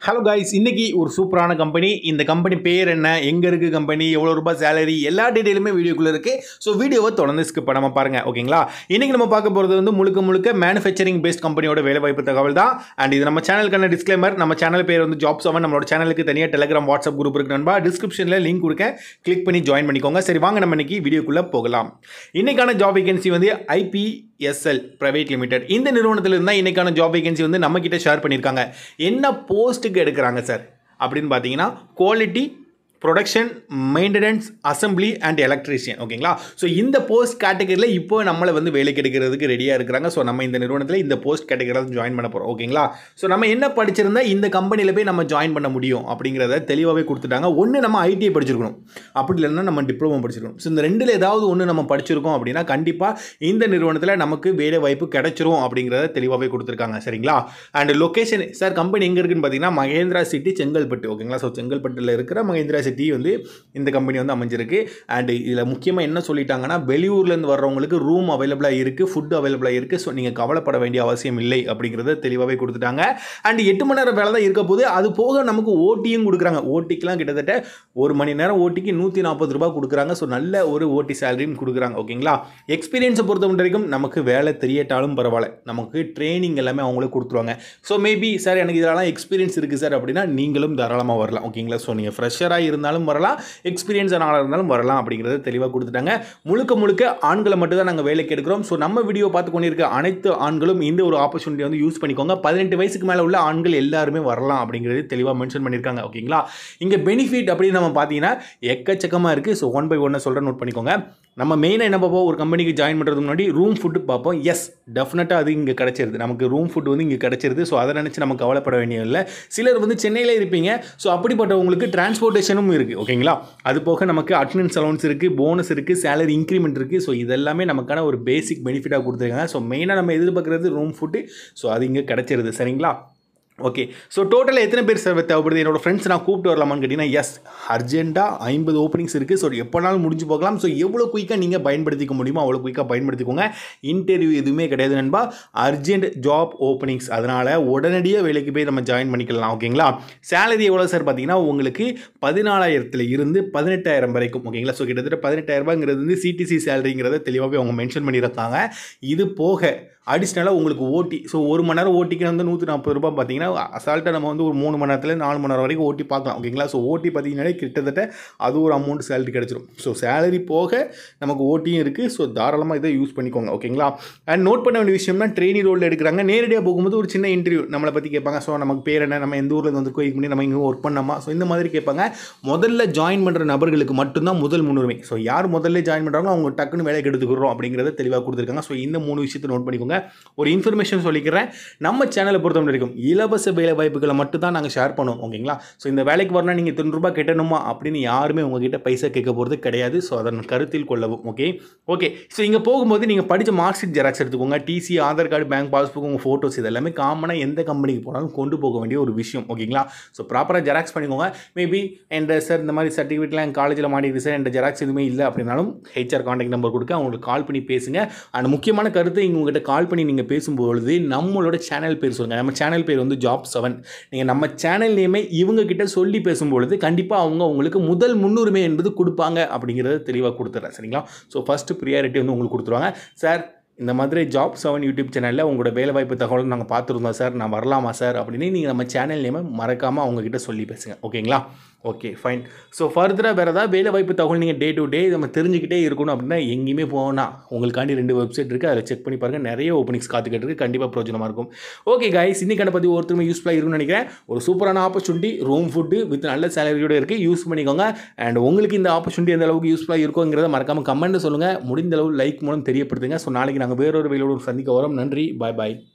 hello guys இன்னைக்கு ஒரு சூப்பரான கம்பெனி இந்த கம்பெனி பேர் என்ன எங்கே இருக்குது கம்பெனி எவ்வளோ ரூபாய் சேலரி எல்லா டீட்டெயிலுமே வீடியோக்குள்ளே இருக்குது ஸோ வீடியோவை தொடர்ந்து ஸ்கிப் பண்ணாமல் பாருங்கள் ஓகேங்களா இன்றைக்கி நம்ம பார்க்க போகிறது வந்து முழுக்க முழுக்க மேனுஃபேக்சரிங் பேஸ்ட் கம்பெனியோட வேலைவாய்ப்பு தகவல் தான் அண்ட் இது நம்ம சேனலுக்கான டிஸ்க்ளைமர் நம்ம சேனல் பேர் வந்து ஜாப் செவன் நம்மளோட சேனலுக்கு தனியாக டெலிகிராம் வாட்ஸ்அப் குரூப் இருக்கு நண்பா டிஸ்கிரிப்ஷனில் லிங்க் கொடுக்க கிளிக் பண்ணி ஜாயின் பண்ணிக்கோங்க சரி வாங்க நம்ம இன்னைக்கு வீடியோக்குள்ளே போகலாம் இன்னைக்கான ஜாப் வேகன்சி வந்து ஐபி எஸ்எல் பிரைவேட் லிமிடெட் இந்த நிறுவனத்தில் இருந்தால் இன்னைக்கான ஜாப் வேகன்சி வந்து நம்ம கிட்ட ஷேர் பண்ணியிருக்காங்க என்ன போஸ்ட்டுக்கு எடுக்கிறாங்க சார் அப்படின்னு பார்த்தீங்கன்னா quality production maintenance assembly and electrician ஓகேங்களா ஸோ இந்த போஸ்ட் கேட்டகரியில் இப்போ நம்மளை வந்து வேலைக்கு எடுக்கிறதுக்கு ரெடியாக இருக்கிறாங்க ஸோ நம்ம இந்த நிறுவனத்தில் இந்த போஸ்ட் கேட்டகரியில் ஜாயின் பண்ண போகிறோம் ஓகேங்களா ஸோ நம்ம என்ன படிச்சிருந்தா இந்த கம்பெனியில் போய் நம்ம ஜாயின் பண்ண முடியும் அப்படிங்கிறத தெளிவாகவே கொடுத்துட்டாங்க ஒன்று நம்ம ஐடிஐ படிச்சிருக்கணும் அப்படி இல்லைன்னா நம்ம டிப்ளமோ படிச்சிருக்கணும் ஸோ இந்த ரெண்டில் ஏதாவது ஒன்று நம்ம படிச்சிருக்கோம் அப்படின்னா கண்டிப்பாக இந்த நிறுவனத்தில் நமக்கு வேலை வாய்ப்பு கிடைச்சிரும் அப்படிங்கிறத தெளிவாகவே கொடுத்துருக்காங்க சரிங்களா அண்ட் லொக்கேஷன் சார் கம்பெனி எங்கே இருக்குன்னு பார்த்தீங்கன்னா மகேந்திரா சிட்டி செங்கல்பட்டு ஓகேங்களா ஸோ செங்கல்பட்டில் இருக்கிற மகேந்திரா சிட்டி வந்து இந்த கம்பெனி வந்து அமைஞ்சிருக்கு அண்ட் இதில் முக்கியமாக என்ன சொல்லிட்டாங்கன்னா வெளியூர்லேருந்து வர்றவங்களுக்கு ரூம் அவைலபிளாக இருக்குது ஃபுட் அவைலபிளாக இருக்குது ஸோ நீங்கள் கவலைப்பட வேண்டிய அவசியம் இல்லை அப்படிங்கிறத தெளிவாகவே கொடுத்துட்டாங்க அண்ட் எட்டு மணி நேரம் வேலை தான் இருக்க போது அது போக நமக்கு ஓட்டியும் கொடுக்குறாங்க ஓட்டிக்கெலாம் கிட்டத்தட்ட ஒரு மணி நேரம் ஓட்டிக்கு நூற்றி நாற்பது ரூபாய் கொடுக்குறாங்க ஸோ நல்ல ஒரு ஓட்டி சேலரியும் கொடுக்குறாங்க ஓகேங்களா எக்ஸ்பீரியன்ஸை பொறுத்த வரைக்கும் நமக்கு வேலை தெரியட்டாலும் பரவாயில்ல நமக்கு ட்ரைனிங் எல்லாமே அவங்களே கொடுத்துருவாங்க ஸோ மேபி சார் எனக்கு இதெல்லாம் எக்ஸ்பீரியன்ஸ் இருக்குது சார் அப்படின்னா நீங்களும் தாராளமாக வரலாம் ஓகேங்களா ஸோ நீங்கள் ஃப்ரெஷராக இருந்தாலும் வரலாம் எக்ஸ்பீரியன்ஸ் ஆனாலும் இருந்தாலும் வரலாம் அப்படிங்கிறத தெளிவாக கொடுத்துட்டாங்க முழுக்க முழுக்க ஆண்களை மட்டும் தான் நாங்கள் வேலைக்கு எடுக்கிறோம் ஸோ நம்ம வீடியோ பார்த்து கொண்டிருக்க அனைத்து ஆண்களும் இந்த ஒரு ஆப்பர்ச்சுனிட்டி வந்து யூஸ் பண்ணிக்கோங்க பதினெட்டு வயசுக்கு மேலே உள்ள ஆண்கள் எல்லாருமே வரலாம் அப்படிங்கிறது தெளிவாக மென்ஷன் பண்ணியிருக்காங்க ஓகேங்களா இங்கே பெனிஃபிட் அப்படின்னு நம்ம பார்த்தீங்கன்னா எக்கச்சக்கமாக இருக்குது ஸோ ஒன் பை ஒன்னை சொல்கிற நோட் பண்ணிக்கோங்க நம்ம மெயினாக என்ன பார்ப்போம் ஒரு கம்பெனிக்கு ஜாயின் பண்ணுறதுக்கு முன்னாடி ரூம் ஃபுட்டு பார்ப்போம் எஸ் டெஃபினட்டாக அது இங்கே கிடச்சிருது நமக்கு ரூம் ஃபுட் வந்து இங்கே கிடச்சிருது ஸோ அதை நினச்சி நம்ம கவலைப்பட வேண்டிய இல்லை சிலர் வந்து சென்னையில் இருப்பீங்க ஸோ அப்படிப்பட்டவங்களுக்கு டிரான்ஸ்போர்ட்டேஷனும் இருக்குது ஓகேங்களா அது போக நமக்கு அட்டண்டன்ஸ் அலவன்ஸ் இருக்குது போனஸ் இருக்குது சேலரி இன்க்ரிமெண்ட் இருக்குது ஸோ இதெல்லாமே நமக்கான ஒரு பேசிக் பெனிஃபிட்டாக கொடுத்துருக்காங்க ஸோ மெயினாக நம்ம எதிர்பார்க்குறது ரூம் ஃபுட்டு ஸோ அது இங்கே கிடச்சிருது சரிங்களா ஓகே ஸோ டோட்டலாக எத்தனை பேர் சார் தேவைப்படுது என்னோட ஃப்ரெண்ட்ஸ் நான் கூப்பிட்டு வரலாமான்னு கேட்டிங்கன்னா எஸ் அர்ஜென்ட்டாக ஐம்பது ஓப்பனிங்ஸ் இருக்குது ஸோ எப்போனாலும் முடிஞ்சு போகலாம் ஸோ எவ்வளோ குயிக்காக நீங்கள் பயன்படுத்திக்க முடியுமோ அவ்வளோ குயிக்காக பயன்படுத்திக்கோங்க இன்டர்வியூ எதுவுமே கிடையாது நண்பா அர்ஜென்ட் ஜாப் ஓப்பனிங்ஸ் அதனால் உடனடியாக வேலைக்கு போய் நம்ம ஜாயின் பண்ணிக்கலாம் ஓகேங்களா சேலரி எவ்வளோ சார் பார்த்தீங்கன்னா உங்களுக்கு பதினாலாயிரத்தில் இருந்து பதினெட்டாயிரம் வரைக்கும் ஓகேங்களா ஸோ கிட்டத்தட்ட பதினெட்டாயிரரூபாங்கிறது வந்து சிடிசி சேலரிங்கிறத தெளிவாகவே அவங்க மென்ஷன் பண்ணியிருக்காங்க இது போக அடிஷ்னலாக உங்களுக்கு ஓட்டி ஸோ ஒரு மணி நேரம் ஓட்டிக்கு வந்து நூற்றி நாற்பது ரூபாய் பார்த்தீங்கன்னா அசால்ட்டாக நம்ம வந்து ஒரு மூணு மணி நேரத்தில் நாலு மணி நேரம் வரைக்கும் ஓட்டி பார்க்கலாம் ஓகேங்களா ஸோ ஓட்டி பார்த்தீங்கன்னாலே கிட்டத்தட்ட அது ஒரு அமௌண்ட் சேலரி கிடச்சிரும் ஸோ சேலரி போக நமக்கு ஓட்டியும் இருக்குது ஸோ தாராளமாக இதை யூஸ் பண்ணிக்கோங்க ஓகேங்களா அண்ட் நோட் பண்ண வேண்டிய விஷயம்னா ட்ரெயினி ரோலில் எடுக்கிறாங்க நேரடியாக போகும்போது ஒரு சின்ன இன்டர்வியூ நம்மளை பற்றி கேட்பாங்க ஸோ நமக்கு பேர் என்ன நம்ம எந்த ஊரில் வந்து இதுக்கு முன்னாடி நம்ம இங்கே ஒர்க் பண்ணாமா ஸோ இந்த மாதிரி கேட்பாங்க முதல்ல ஜாயின் பண்ணுற நபர்களுக்கு மட்டும்தான் முதல் முன்னுரிமை ஸோ யார் முதல்ல ஜாயின் பண்ணுறாங்களோ அவங்க டக்குன்னு வேலைக்கு எடுத்துக்கிறோம் அப்படிங்கிறத தெளிவாக கொடுத்துருக்காங்க ஸோ இந்த மூணு விஷயத்தை நோட் பண்ணிக்கோங்க ஒரு இன்ஃபர்மேஷன் சொல்லிக்கிறேன் நம்ம சேனலை பொறுத்த வரைக்கும் இலவச வேலை வாய்ப்புகளை மட்டும் தான் நாங்கள் ஷேர் பண்ணுவோம் ஓகேங்களா ஸோ இந்த வேலைக்கு வரணும் நீங்கள் தொண்ணூறு ரூபாய் கட்டணுமா அப்படின்னு யாருமே உங்ககிட்ட பைசா கேட்க போகிறது கிடையாது ஸோ அதன் கருத்தில் கொள்ளவும் ஓகே ஓகே ஸோ இங்கே போகும்போது நீங்கள் படித்த மார்க் ஷீட் ஜெராக்ஸ் எடுத்துக்கோங்க TC Aadhaar card bank passbook உங்கள் ஃபோட்டோஸ் இது எல்லாமே காமனாக எந்த கம்பெனிக்கு போனாலும் கொண்டு போக வேண்டிய ஒரு விஷயம் ஓகேங்களா ஸோ ப்ராப்பராக ஜெராக்ஸ் பண்ணிக்கோங்க மேபி என்ற சார் இந்த மாதிரி சர்டிஃபிகேட்லாம் எங்கள் காலேஜில் மாட்டிருக்கு சார் என்ற ஜெராக்ஸ் எதுவுமே இல்லை அப்படின்னாலும் ஹெச்ஆர் கான்டாக்ட் நம்பர் கொடுக்க அவங்களுக்கு கால் பண்ணி பேசுங்க அண்ட் முக்கியமான கருத்து இங்கே உங்கள்கிட்ட கால் பண்ணி நீங்கள் பேசும்போது நம்மளோட சேனல் பேர் சொல்லுங்கள் நம்ம சேனல் பேர் வந்து ஜாப் செவன் நீங்கள் நம்ம சேனல் நேமே இவங்க கிட்ட சொல்லி பேசும்பொழுது கண்டிப்பாக அவங்க உங்களுக்கு முதல் முன்னுரிமை என்பது கொடுப்பாங்க அப்படிங்கிறத தெளிவாக கொடுத்துட்றேன் சரிங்களா ஸோ ஃபஸ்ட்டு ப்ரியாரிட்டி வந்து உங்களுக்கு கொடுத்துருவாங்க சார் இந்த மாதிரி ஜாப் செவன் யூடியூப் சேனலில் உங்களோட வேலைவாய்ப்பு தகவல் நாங்கள் பார்த்துருந்தோம் சார் நான் வரலாமா சார் அப்படின்னு நீங்கள் நம்ம சேனல் நேமை மறக்காமல் அவங்கக்கிட்ட சொல்லி பேசுங்க ஓகேங்களா ஓகே ஃபைன் ஸோ ஃபர்தராக வேறு ஏதாவது வேலை வாய்ப்பு தகவல் நீங்கள் டே டு டே நம்ம தெரிஞ்சுக்கிட்டே இருக்கணும் அப்படின்னா எங்கேயுமே போனால் உங்களுக்காண்டி ரெண்டு வெப்சைட் இருக்குது அதில் செக் பண்ணி பாருங்கள் நிறைய ஓப்பனிங்ஸ் காத்துக்கிட்டு இருக்குது கண்டிப்பாக பிரோஜனமாக இருக்கும் ஓகே கைஸ் இன்னைக்கான பற்றி ஒருத்தருமே யூஸ்ஃபுல்லாக இருக்கும்னு நினைக்கிறேன் ஒரு சூப்பரான ஆப்பர்ச்சுனிட்டி ரூம் ஃபுட்டு வித் நல்ல சேலரியோடு இருக்குது யூஸ் பண்ணிக்கோங்க அண்ட் உங்களுக்கு இந்த ஆப்பர்ச்சுனிட்டி எந்த அளவுக்கு யூஸ்ஃபுல்லாக இருக்குங்கிறத மறக்காமல் கமெண்ட்டில் சொல்லுங்கள் முடிந்த அளவு லைக் மூலம் தெரியப்படுத்துங்க ஸோ நாளைக்கு நாங்கள் வேறொரு வேலையோடு சந்திக்க வரோம் நன்றி பாய் பாய்